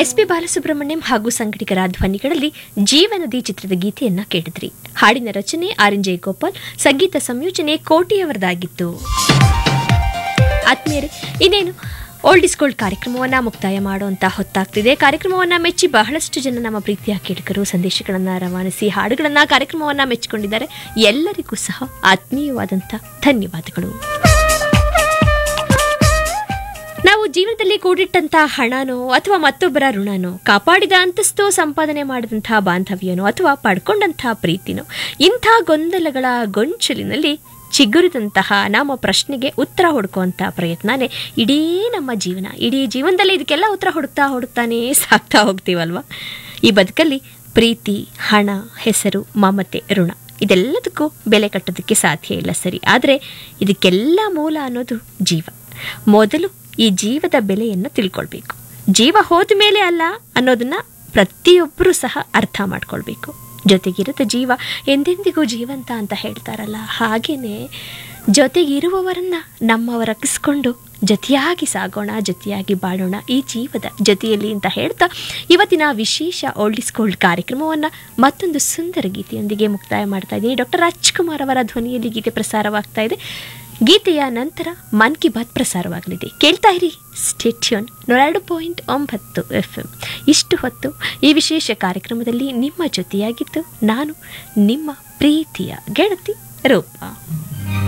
S P Balasubrahmanyam ಹಾಗೂ ಸಂಗಡಿಗರ ಧ್ವನಿಗಳಲ್ಲಿ ಜೀವನದಿ ಚಿತ್ರದ ಗೀತೆಯನ್ನ ಕೇಳಿದ್ರಿ ಹಾಡಿನ ರಚನೆ ಆರ್ ಎನ್ ಜಯಗೋಪಾಲ್ ಸಂಗೀತ ಸಂಯೋಜನೆ ಕೋಟಿಯವರದಾಗಿತ್ತು ಆತ್ಮೀಯರೇ ಇನ್ನೇನು ಓಲ್ಡ್ ಇಸ್ ಗೋಲ್ಡ್ ಕಾರ್ಯಕ್ರಮವನ್ನ ಮುಕ್ತಾಯ ಮಾಡುವಂತ ಹೊತ್ತಾಗ್ತಿದೆ ಕಾರ್ಯಕ್ರಮವನ್ನ ಮೆಚ್ಚಿ ಬಹಳಷ್ಟು ಜನ ನಮ್ಮ ಪ್ರೀತಿಯ ಕೇಳಿಕರು ಸಂದೇಶಗಳನ್ನ ರವಾನಿಸಿ ಹಾಡುಗಳನ್ನ ಕಾರ್ಯಕ್ರಮವನ್ನ ಮೆಚ್ಚಿಕೊಂಡಿದ್ದಾರೆ ಎಲ್ಲರಿಗೂ ಸಹ ಆತ್ಮೀಯವಾದಂಥ ಧನ್ಯವಾದಗಳು ನಾವು ಜೀವನದಲ್ಲಿ ಕೂಡಿಟ್ಟಂತ ಹಣನೋ ಅಥವಾ ಮತ್ತೊಬ್ಬರ ಋಣನೋ ಕಾಪಾಡಿದ ಅಂತಸ್ತೋ ಸಂಪಾದನೆ ಮಾಡಿದಂತಹ ಬಾಂಧವ್ಯನೋ ಅಥವಾ ಪಡ್ಕೊಂಡಂತಹ ಪ್ರೀತಿನೋ ಇಂಥ ಗೊಂದಲಗಳ ಗೊಂಚಲಿನಲ್ಲಿ ಚಿಗುರಿದಂತಹ ನಮ್ಮ ಪ್ರಶ್ನೆಗೆ ಉತ್ತರ ಹುಡುಕುವಂತ ಪ್ರಯತ್ನನೇ ಇಡೀ ನಮ್ಮ ಜೀವನ ಇಡೀ ಜೀವನದಲ್ಲಿ ಇದಕ್ಕೆಲ್ಲ ಉತ್ತರ ಹುಡುಕ್ತಾ ಹುಡುಕ್ತಾನೇ ಸಾಕ್ತಾ ಹೋಗ್ತೀವಲ್ವಾ ಈ ಬದುಕಲ್ಲಿ ಪ್ರೀತಿ ಹಣ ಹೆಸರು ಮಮತೆ ಋಣ ಇದೆಲ್ಲದಕ್ಕೂ ಬೆಲೆ ಕಟ್ಟೋದಕ್ಕೆ ಸಾಧ್ಯ ಇಲ್ಲ ಸರಿ ಆದರೆ ಇದಕ್ಕೆಲ್ಲ ಮೂಲ ಅನ್ನೋದು ಜೀವ ಮೊದಲು ಈ ಜೀವದ ಬೆಲೆಯನ್ನು ತಿಳ್ಕೊಳ್ಬೇಕು ಜೀವ ಹೋದ ಮೇಲೆ ಅಲ್ಲ ಅನ್ನೋದನ್ನ ಪ್ರತಿಯೊಬ್ಬರೂ ಸಹ ಅರ್ಥ ಮಾಡ್ಕೊಳ್ಬೇಕು ಜೊತೆಗಿರದ ಜೀವ ಎಂದೆಂದಿಗೂ ಜೀವಂತ ಅಂತ ಹೇಳ್ತಾರಲ್ಲ ಹಾಗೇನೆ ಜೊತೆಗಿರುವವರನ್ನ ನಮ್ಮವರಕ್ಕಿಸ್ಕೊಂಡು ಜೊತೆಯಾಗಿ ಸಾಗೋಣ ಜೊತೆಯಾಗಿ ಬಾಳೋಣ ಈ ಜೀವದ ಜೊತೆಯಲ್ಲಿ ಅಂತ ಹೇಳ್ತಾ ಇವತ್ತಿನ ವಿಶೇಷ ಓಲ್ಡ್ ಇಸ್ ಗೋಲ್ಡ್ ಕಾರ್ಯಕ್ರಮವನ್ನು ಮತ್ತೊಂದು ಸುಂದರ ಗೀತೆಯೊಂದಿಗೆ ಮುಕ್ತಾಯ ಮಾಡ್ತಾ ಇದ್ದೀನಿ ಡಾಕ್ಟರ್ ರಾಜ್ಕುಮಾರ್ ಅವರ ಧ್ವನಿಯಲ್ಲಿ ಗೀತೆ ಪ್ರಸಾರವಾಗ್ತಾ ಇದೆ ಗೀತೆಯ ನಂತರ ಮನ್ ಕಿ ಬಾತ್ ಪ್ರಸಾರವಾಗಲಿದೆ ಕೇಳ್ತಾ ಇರಿ ಸ್ಟೇಟ್ಯೂನ್ ನೂರೆರಡು ಪಾಯಿಂಟ್ ಒಂಬತ್ತು ಎಫ್ ಎಂ ಇಷ್ಟು ಹೊತ್ತು ಈ ವಿಶೇಷ ಕಾರ್ಯಕ್ರಮದಲ್ಲಿ ನಿಮ್ಮ ಜೊತೆಯಾಗಿದ್ದು ನಾನು ನಿಮ್ಮ ಪ್ರೀತಿಯ ಗೆಳತಿ ರೂಪ